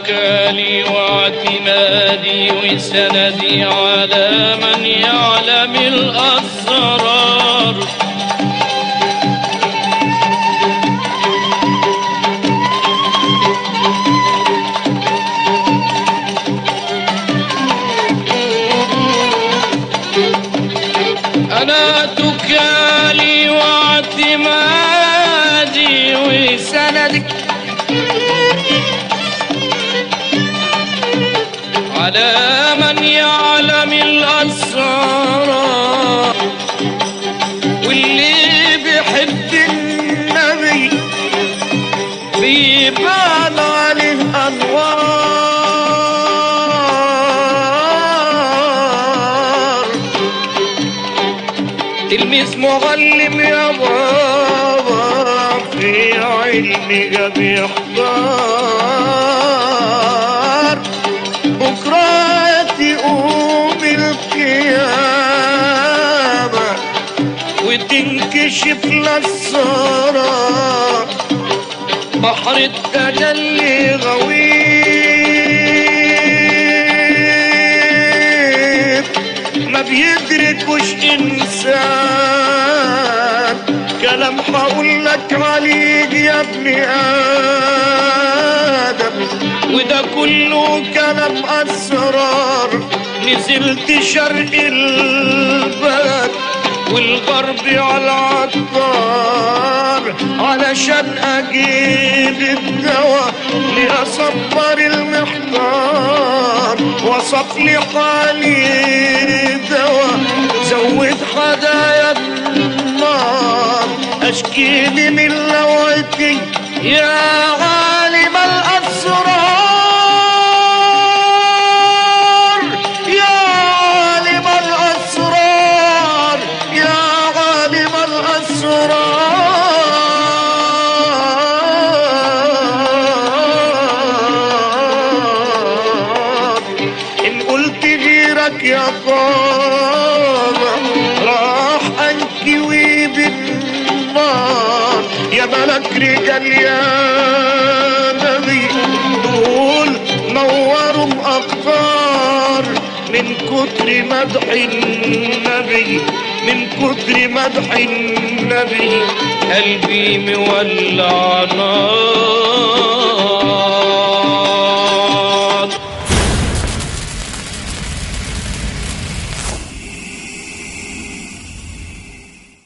توكلي واعتمادي وسندي على من يعلم الأسرار أنا توكلي واعتمادي وسندي على من يعلم الأسرار واللي بيحب النبي بيبان عليه أنوار تلميذ معلم يا بابا في علمك بيحضر بكرة تقوم القيامة وتنكشف للسرى بحر التجلي غويب ما بيدركوش انسان كلام هقول لك عليك يا ابن ادم وده كله كلام اسرار نزلت شرق البلد والغرب على العطار علشان اجيب الدواء لاصبر المحتار وصف لي حالي دواء زود هدايا النار اشكيلي من لوعتي يا عالم الاسرار يا عالم الاسرار يا عالم الاسرار ان قلت غيرك يا قامة راح انكوي بالنار يا ملك رجال يا نبي دول نوروا اقطار من كتر مدح النبي من كتر مدح النبي قلبي مولع نار